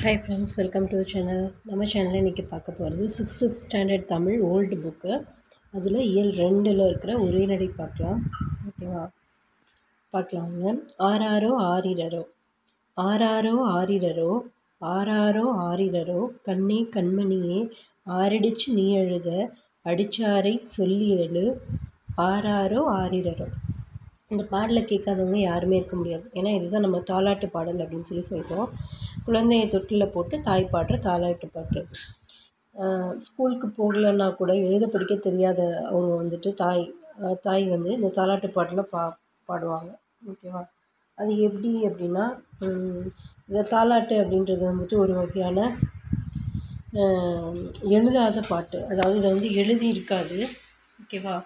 hi friends welcome to channel நம்ம சேனலில் இன்றைக்கி பார்க்க போகிறது sixth standard Tamil old book அதில் இயல் ரெண்டில் இருக்கிற உரைநடை பார்க்கலாம் ஓகேவா பார்க்கலாங்க ஆறாரோ ஆறிரரோ ஆறாரோ ஆறிரரோ ஆறாரோ ஆறிரரோ கண்ணே கண்மணியே ஆறடிச்சு நீ எழுத அடிச்சாரை சொல்லி எழு ஆறாரோ ஆறிரரோ இந்த பாடலை கேட்காதவங்க யாருமே இருக்க முடியாது ஏன்னா இதுதான் நம்ம தாலாட்டு பாடல் அப்படின்னு சொல்லி சொல்கிறோம் குழந்தைய தொட்டிலில் போட்டு தாய் பாடுற தாலாட்டு பாட்டு அது ஸ்கூலுக்கு போகலன்னா கூட எழுத படிக்க தெரியாத அவங்க வந்துட்டு தாய் தாய் வந்து இந்த தாலாட்டு பாட்டில் பா பாடுவாங்க ஓகேவா அது எப்படி அப்படின்னா இந்த தாலாட்டு அப்படின்றது வந்துட்டு ஒரு வகையான எழுதாத பாட்டு அதாவது இதை வந்து எழுதி இருக்காது ஓகேவா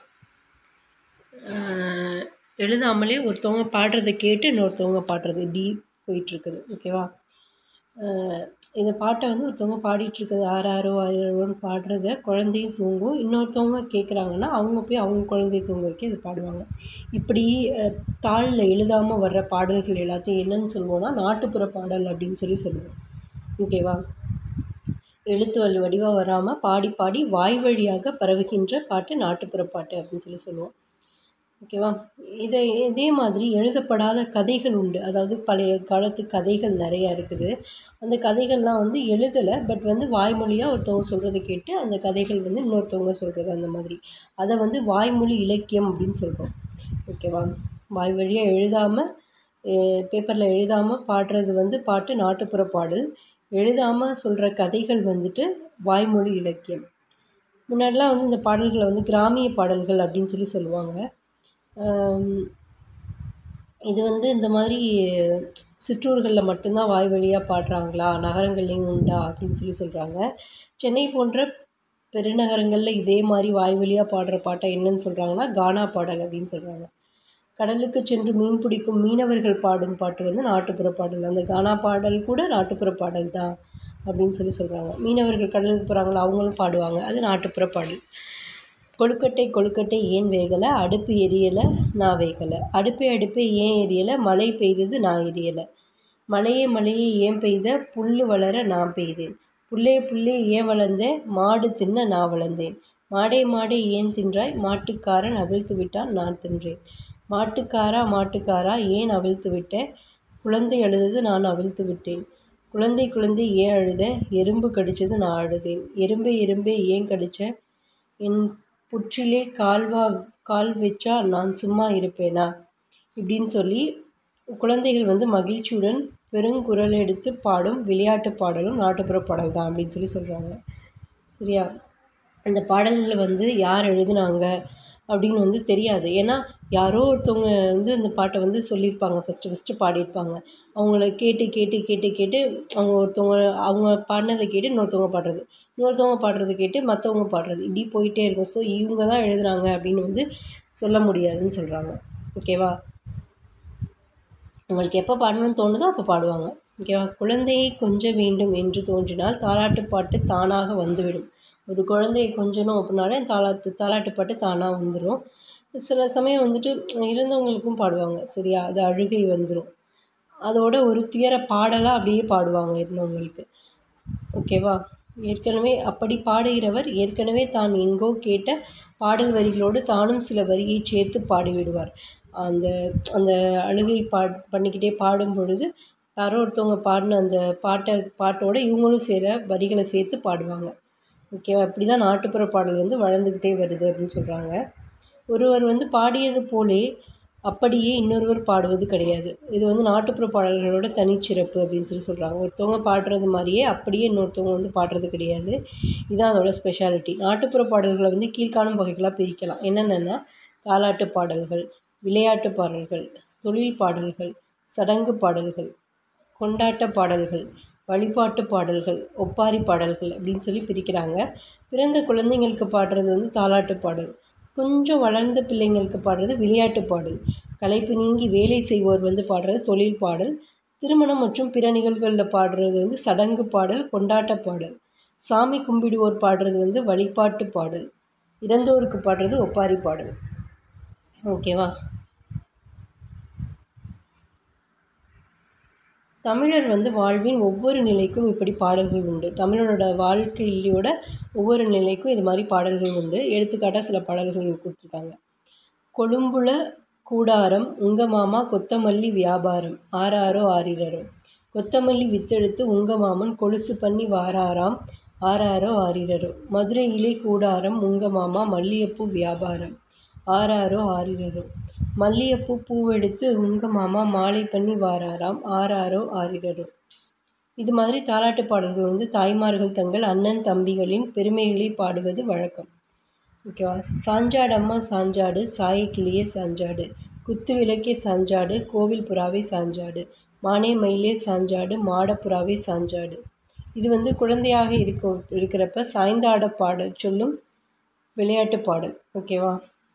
எழுதாமலே ஒருத்தவங்க பாடுறதை கேட்டு இன்னொருத்தவங்க பாடுறது இப்படி போயிட்டுருக்குது ஓகேவா இந்த பாட்டை வந்து ஒருத்தவங்க பாடிட்டுருக்குது ஆறாரோ ஆயிரோன்னு பாடுறத குழந்தையும் தூங்கும் இன்னொருத்தவங்க கேட்குறாங்கன்னா அவங்க போய் அவங்க குழந்தைய தூங்க வைக்க இது பாடுவாங்க இப்படி தாளில் எழுதாமல் வர்ற பாடல்கள் எல்லாத்தையும் என்னன்னு சொல்லுவோம்னா நாட்டுப்புற பாடல் அப்படின்னு சொல்லி சொல்லுவோம் ஓகேவா எழுத்து வல் வடிவாக வராமல் பாடி பாடி வாய் வழியாக பரவுகின்ற பாட்டு நாட்டுப்புற பாட்டு அப்படின்னு சொல்லி சொல்லுவோம் ஓகேவா இதை இதே மாதிரி எழுதப்படாத கதைகள் உண்டு அதாவது பழைய காலத்து கதைகள் நிறையா இருக்குது அந்த கதைகள்லாம் வந்து எழுதலை பட் வந்து வாய்மொழியாக ஒருத்தவங்க சொல்கிறத கேட்டு அந்த கதைகள் வந்து இன்னொருத்தவங்க சொல்கிறது அந்த மாதிரி அதை வந்து வாய்மொழி இலக்கியம் அப்படின்னு சொல்கிறோம் ஓகேவா வாய் வழியாக எழுதாமல் பேப்பரில் எழுதாமல் பாடுறது வந்து பாட்டு நாட்டுப்புற பாடல் எழுதாமல் சொல்கிற கதைகள் வந்துட்டு வாய்மொழி இலக்கியம் முன்னாடிலாம் வந்து இந்த பாடல்களை வந்து கிராமிய பாடல்கள் அப்படின்னு சொல்லி சொல்லுவாங்க இது வந்து இந்த மாதிரி சிற்றூர்களில் மட்டும்தான் வாய் வழியாக பாடுறாங்களா நகரங்கள்லேயும் உண்டா அப்படின்னு சொல்லி சொல்கிறாங்க சென்னை போன்ற பெருநகரங்களில் இதே மாதிரி வாய் வழியாக பாடுற பாட்டை என்னன்னு சொல்கிறாங்கன்னா கானா பாடல் அப்படின்னு சொல்கிறாங்க கடலுக்கு சென்று மீன் பிடிக்கும் மீனவர்கள் பாடும் பாட்டு வந்து நாட்டுப்புற பாடல் அந்த கானா பாடல் கூட நாட்டுப்புற பாடல் தான் அப்படின்னு சொல்லி சொல்கிறாங்க மீனவர்கள் கடலுக்கு போகிறாங்களா அவங்களும் பாடுவாங்க அது நாட்டுப்புற பாடல் கொழுக்கட்டை கொழுக்கட்டை ஏன் வேகலை அடுப்பு எரியலை நான் வேகலை அடுப்பே அடுப்பே ஏன் எரியலை மழை பெய்தது நான் எரியலை மழையே மழையே ஏன் பெய்த புல் வளர நான் பெய்தேன் புல்லே புல்லே ஏன் வளர்ந்தேன் மாடு தின்ன நான் வளர்ந்தேன் மாடே மாடே ஏன் தின்றாய் மாட்டுக்காரன் அவிழ்த்து விட்டான் நான் தின்றேன் மாட்டுக்காரா மாட்டுக்காரா ஏன் அவிழ்த்து விட்ட குழந்தை அழுதது நான் அவிழ்த்து விட்டேன் குழந்தை குழந்தை ஏன் அழுத எறும்பு கடித்தது நான் அழுதேன் எறும்பே எறும்பே ஏன் கடிச்ச என் புற்றிலே கால்வா கால் வச்சா நான் சும்மா இருப்பேனா இப்படின்னு சொல்லி குழந்தைகள் வந்து மகிழ்ச்சியுடன் பெருங்குரல் எடுத்து பாடும் விளையாட்டு பாடலும் நாட்டுப்புற பாடல் தான் அப்படின்னு சொல்லி சொல்கிறாங்க சரியா அந்த பாடல்களை வந்து யார் எழுதுனாங்க அப்படின்னு வந்து தெரியாது ஏன்னா யாரோ ஒருத்தவங்க வந்து அந்த பாட்டை வந்து சொல்லியிருப்பாங்க ஃபஸ்ட்டு ஃபஸ்ட்டு பாடியிருப்பாங்க அவங்கள கேட்டு கேட்டு கேட்டு கேட்டு அவங்க ஒருத்தவங்க அவங்க பாடினதை கேட்டு இன்னொருத்தவங்க பாடுறது இன்னொருத்தவங்க பாடுறதை கேட்டு மற்றவங்க பாடுறது இப்படி போயிட்டே இருக்கும் ஸோ இவங்க தான் எழுதுனாங்க அப்படின்னு வந்து சொல்ல முடியாதுன்னு சொல்கிறாங்க ஓகேவா உங்களுக்கு எப்போ பாடணும்னு தோணுதோ அப்போ பாடுவாங்க ஓகேவா குழந்தையை கொஞ்ச வேண்டும் என்று தோன்றினால் தாலாட்டு பாட்டு தானாக வந்துவிடும் ஒரு குழந்தைய கொஞ்சணும் அப்படின்னாலே தாலாட்டு தாலாட்டு பாட்டு தானாக வந்துடும் சில சமயம் வந்துட்டு இறந்தவங்களுக்கும் பாடுவாங்க சரியா அது அழுகை வந்துடும் அதோட ஒரு துயர பாடலாக அப்படியே பாடுவாங்க இருந்தவங்களுக்கு ஓகேவா ஏற்கனவே அப்படி பாடுகிறவர் ஏற்கனவே தான் எங்கோ கேட்ட பாடல் வரிகளோடு தானும் சில வரியை சேர்த்து பாடிவிடுவார் அந்த அந்த அழுகை பா பண்ணிக்கிட்டே பாடும் பொழுது யாரோ ஒருத்தவங்க பாடின அந்த பாட்டை பாட்டோட இவங்களும் சேர வரிகளை சேர்த்து பாடுவாங்க ஓகேவா இப்படி தான் நாட்டுப்புற பாடல் வந்து வளர்ந்துக்கிட்டே வருது அப்படின்னு சொல்கிறாங்க ஒருவர் வந்து பாடியது போலே அப்படியே இன்னொருவர் பாடுவது கிடையாது இது வந்து நாட்டுப்புற பாடல்களோட தனிச்சிறப்பு அப்படின்னு சொல்லி சொல்கிறாங்க ஒருத்தவங்க பாடுறது மாதிரியே அப்படியே இன்னொருத்தவங்க வந்து பாடுறது கிடையாது இதுதான் அதோட ஸ்பெஷாலிட்டி நாட்டுப்புற பாடல்களை வந்து கீழ்காணும் வகைகளாக பிரிக்கலாம் என்னென்னா தாலாட்டு பாடல்கள் விளையாட்டு பாடல்கள் தொழில் பாடல்கள் சடங்கு பாடல்கள் கொண்டாட்ட பாடல்கள் வழிபாட்டு பாடல்கள் ஒப்பாரி பாடல்கள் அப்படின்னு சொல்லி பிரிக்கிறாங்க பிறந்த குழந்தைங்களுக்கு பாடுறது வந்து தாலாட்டு பாடல் கொஞ்சம் வளர்ந்த பிள்ளைங்களுக்கு பாடுறது விளையாட்டு பாடல் களைப்பு நீங்கி வேலை செய்வோர் வந்து பாடுறது தொழில் பாடல் திருமணம் மற்றும் பிற நிகழ்வுகளில் பாடுறது வந்து சடங்கு பாடல் கொண்டாட்ட பாடல் சாமி கும்பிடுவோர் பாடுறது வந்து வழிபாட்டு பாடல் இறந்தோருக்கு பாடுறது ஒப்பாரி பாடல் ஓகேவா தமிழர் வந்து வாழ்வின் ஒவ்வொரு நிலைக்கும் இப்படி பாடல்கள் உண்டு தமிழரோட வாழ்க்கையோட ஒவ்வொரு நிலைக்கும் இது மாதிரி பாடல்கள் உண்டு எடுத்துக்காட்டாக சில பாடல்கள் இங்க கொடுத்துருக்காங்க கொழும்புல கூடாரம் உங்க மாமா கொத்தமல்லி வியாபாரம் ஆராரோ ஆரிரரோ கொத்தமல்லி வித்தெடுத்து உங்க மாமன் கொலுசு பண்ணி வாராராம் ஆராரோ ஆரிரரோ மதுரையிலே கூடாரம் உங்க மாமா மல்லிகைப்பூ வியாபாரம் ஆராரோ ஆரிரரோ மல்லிகைப்பூ பூவெடுத்து உங்க மாமா மாலை பண்ணி வாராராம் ஆராரோ ஆரிரரோ இது மாதிரி தாலாட்டு பாடல்கள் வந்து தாய்மார்கள் தங்கள் அண்ணன் தம்பிகளின் பெருமைகளை பாடுவது வழக்கம் ஓகேவா சாஞ்சாடம்மா சாஞ்சாடு சாயக்கிளியே சாஞ்சாடு குத்து விளக்கே சாஞ்சாடு கோவில் புறாவே சாஞ்சாடு மானே மயிலே சாஞ்சாடு மாடப்புறாவே சாஞ்சாடு இது வந்து குழந்தையாக இருக்க இருக்கிறப்ப சாய்ந்தாட பாட சொல்லும் விளையாட்டு பாடல் ஓகேவா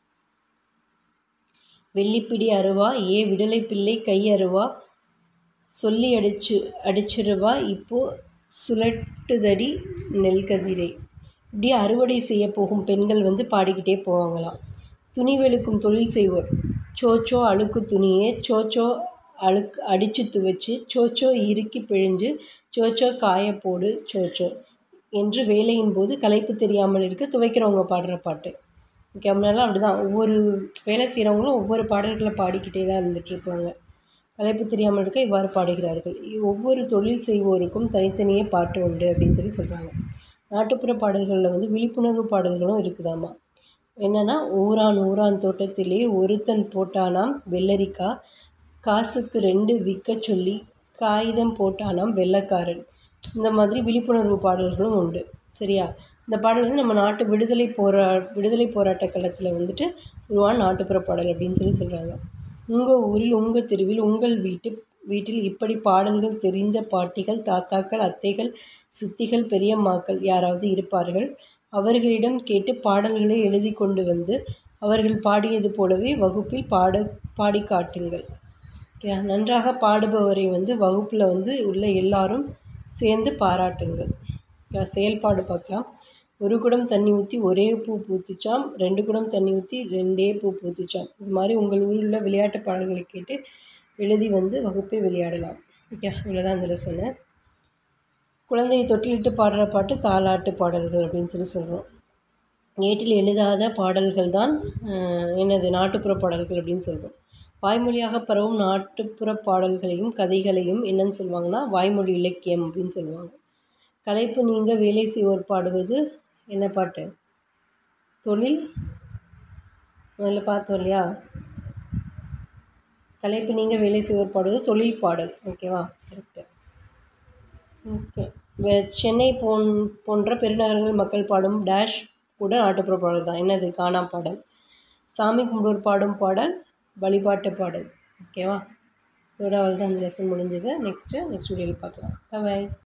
வெள்ளிப்பிடி அருவா ஏ விடலை பிள்ளை கை அருவா சொல்லி அடிச்சு அடிச்சிருவா இப்போ சுழட்டுதடி நெல்கதிரே இப்படி அறுவடை செய்ய போகும் பெண்கள் வந்து பாடிக்கிட்டே போவாங்களாம் துணி வெளுக்கும் தொழில் செய்வோர் சோச்சோ அழுக்கு துணியே சோச்சோ அழுக்கு அடித்து துவைச்சு சோச்சோ இறுக்கி பிழிஞ்சு சோச்சோ காய போடு சோச்சோ என்று வேலையின் போது களைப்பு தெரியாமல் இருக்க துவைக்கிறவங்க பாடுற பாட்டு ஓகே முன்னாடிலாம் அப்படி தான் ஒவ்வொரு வேலை செய்கிறவங்களும் ஒவ்வொரு பாடல்களை பாடிக்கிட்டே தான் இருந்துகிட்ருப்பாங்க களைப்பு தெரியாமல் இருக்க இவ்வாறு பாடுகிறார்கள் ஒவ்வொரு தொழில் செய்வோருக்கும் தனித்தனியே பாட்டு உண்டு அப்படின்னு சொல்லி சொல்கிறாங்க நாட்டுப்புற பாடல்களில் வந்து விழிப்புணர்வு பாடல்களும் இருக்குதாம்மா என்னென்னா ஊரான் ஊரான் தோட்டத்திலே ஒருத்தன் போட்டானாம் வெள்ளரிக்காய் காசுக்கு ரெண்டு விற்க சொல்லி காகிதம் போட்டானாம் வெள்ளைக்காரன் இந்த மாதிரி விழிப்புணர்வு பாடல்களும் உண்டு சரியா இந்த பாடல் வந்து நம்ம நாட்டு விடுதலை போரா விடுதலை போராட்ட களத்தில் வந்துட்டு உருவான நாட்டுப்புற பாடல் அப்படின்னு சொல்லி சொல்கிறாங்க உங்கள் ஊரில் உங்கள் தெருவில் உங்கள் வீட்டு வீட்டில் இப்படி பாடல்கள் தெரிந்த பாட்டிகள் தாத்தாக்கள் அத்தைகள் சித்திகள் பெரியம்மாக்கள் யாராவது இருப்பார்கள் அவர்களிடம் கேட்டு பாடல்களை எழுதி கொண்டு வந்து அவர்கள் பாடியது போலவே வகுப்பில் பாட பாடி காட்டுங்கள் ஓகே நன்றாக பாடுபவரை வந்து வகுப்பில் வந்து உள்ள எல்லாரும் சேர்ந்து பாராட்டுங்கள் செயல்பாடு பார்க்கலாம் ஒரு குடம் தண்ணி ஊற்றி ஒரே பூ பூத்துச்சாம் ரெண்டு குடம் தண்ணி ஊற்றி ரெண்டே பூ பூத்துச்சாம் இது மாதிரி உங்கள் ஊரில் உள்ள விளையாட்டு பாடல்களை கேட்டு எழுதி வந்து வகுப்பில் விளையாடலாம் ஓகே இவ்வளோதான் இதில் சொன்னேன் குழந்தையை தொட்டிலிட்டு பாடுற பாட்டு தாலாட்டு பாடல்கள் அப்படின்னு சொல்லி சொல்கிறோம் ஏட்டில் எழுதாத பாடல்கள் தான் என்னது நாட்டுப்புற பாடல்கள் அப்படின்னு சொல்கிறோம் வாய்மொழியாக பரவும் நாட்டுப்புற பாடல்களையும் கதைகளையும் என்னன்னு சொல்லுவாங்கன்னா வாய்மொழி இலக்கியம் அப்படின்னு சொல்லுவாங்க களைப்பு நீங்க வேலை செய்வோர் பாடுவது என்ன பாட்டு தொழில் முதல்ல பார்த்தோம் இல்லையா களைப்பு நீங்க வேலை செய்வோர் பாடுவது தொழில் பாடல் ஓகேவா கரெக்டு ஓகே வே சென்னை போன் போன்ற பெருநகரங்கள் மக்கள் பாடும் டேஷ் கூட நாட்டுப்புற பாடல் தான் என்னது கானா பாடல் சாமி கும்பிடுவோர் பாடும் பாடல் வழிபாட்டு பாடல் ஓகேவா இதோட அவள் தான் அந்த லெசன் முடிஞ்சது நெக்ஸ்ட்டு நெக்ஸ்ட் வீடியோவில் பார்க்கலாம் பாய்